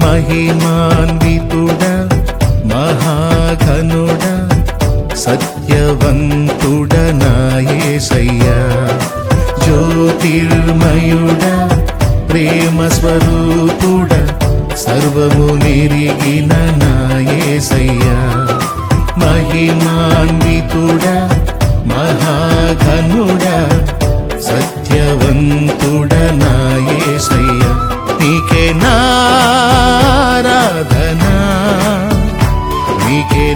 మహిమాన్వితుడా మహాఘనుడా సత్యవంతుడ నాయసయ్యా జ్యోతిర్మయుడా ప్రేమ స్వరూపుడ సర్వము నిరిగిన నాయసయ్యా మహిమాన్వితుడా మహాఘనుడా సత్యవంతుడ నాయసయ్యా నీకే నారాధనా నీకే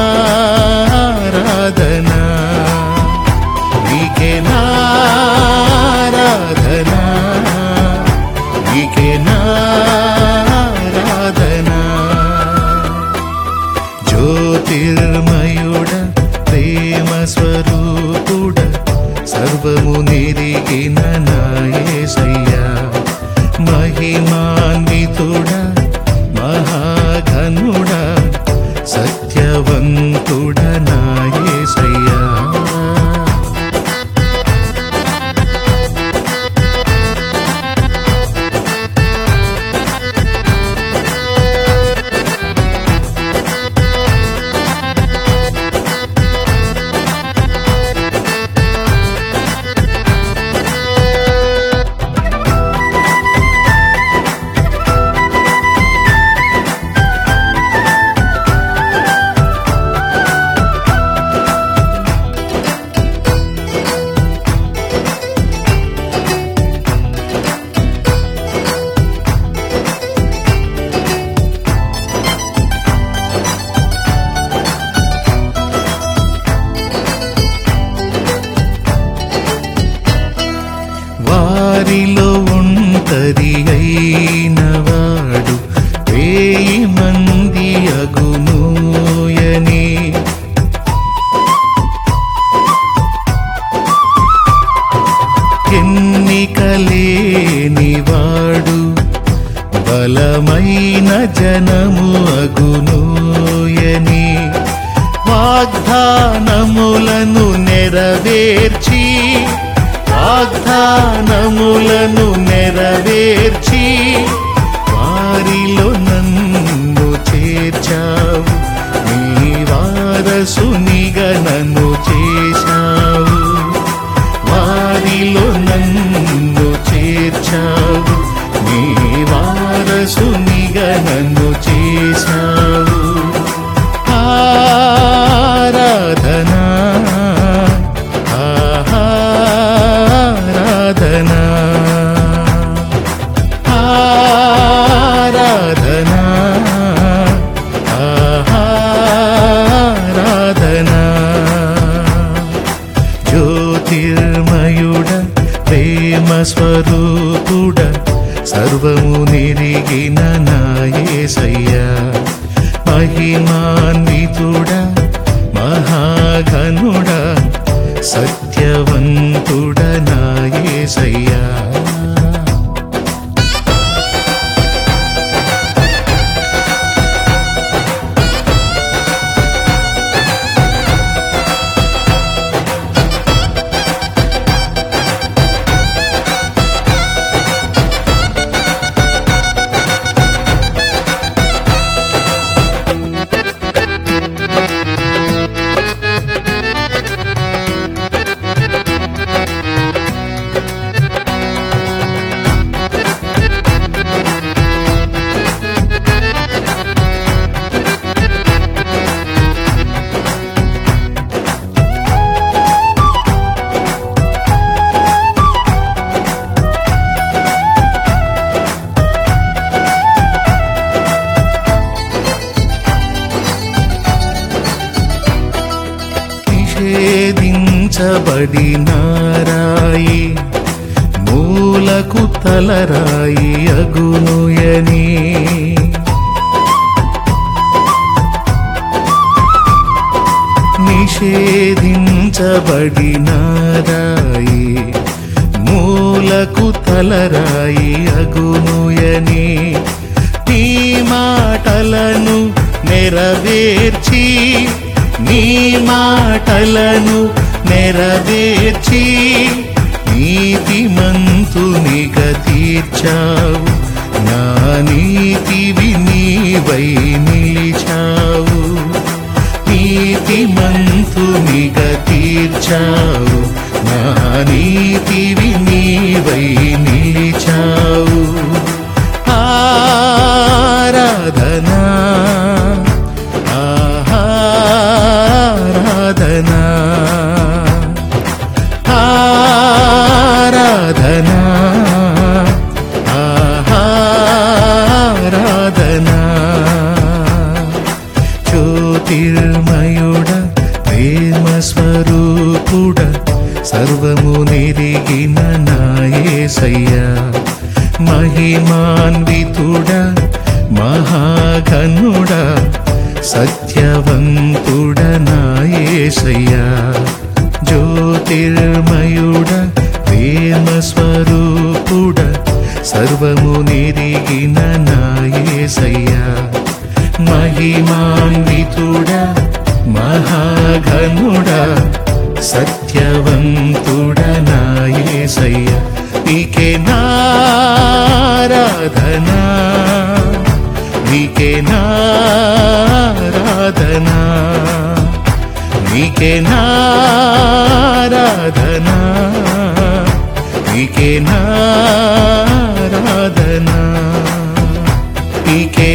నారాధనా నీకే నారాధనా నీకే నారాధనా జ్యోతిర్మయుడ ప్రేమ స్వరూపుడ సర్వము నిరిగిన నాయసయ్యా మహిమాన్వితుడ మహాఘనుడ సత్యవంతుడ నాయసయ్యా వారిలో ఒంటరి అయినవాడు వేయి మంది అగునూయని ఎన్నికలేనివాడు బలమైన జనము అగునూయని వాగ్దానములను నెరవేర్చి వాగ్దానములను నెరవేర్చి వారిలో నన్ను చేర్చావు నీ వారసునిగా నన్ను చేశావు వారిలో నన్ను చేర్చావు నీ వారసునిగా నన్ను చేశావు ఆరాధనా ఆరాధనా ఆరాధనా ఆరాధనా జ్యోతిర్మయుడ ప్రేమ స్వరూపుడ సర్వము నిరిగిన నాయసయ్యా మహిమాన్వితుడ మహాఘనుడ సత్యవంతుడ నాయసయ్యా నిషేధించబడి నారాయి మూలకు తలరాయి అగునుయని నిషేధించబడి నారాయి మూలకు తలరాయి అగునుయని నీ మాటలను నెరవేర్చి నీ మాటలను నెరవేర్చి నీతిమంతునిగా తీర్చావు నా నీతివి నీవై నిలిచావు నీతి మంతునిగ తీర్చావు నా నీతివి నీవై నిలిచావు ఆరాధనా ఆరాధనా ఆరాధనా ఆరాధనా జ్యోతిర్మయుడ ప్రేమ స్వరూపుడ సర్వము నిరిగిన నాయసయ్యా మహిమాన్వితుడ మహాఘనుడ సత్యవంతుడ నాయసయ్యా జ్యోతిర్మయుడ ప్రేమ స్వరూపుడ సర్వము నిరిగిన నాయసయ్యా మహిమాన్వితుడ మహాఘనుడ సత్యవంతుడ నాయసయ్య నీకే నారాధనా నీకే నారాధనా నీకే నారాధనా నీకే నారాధనా నీకే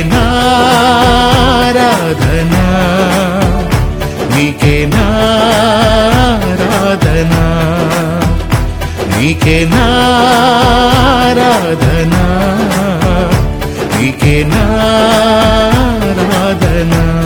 నారాధనా నీకే నారాధనా నీకే నారాధనా నీకే నారాధనా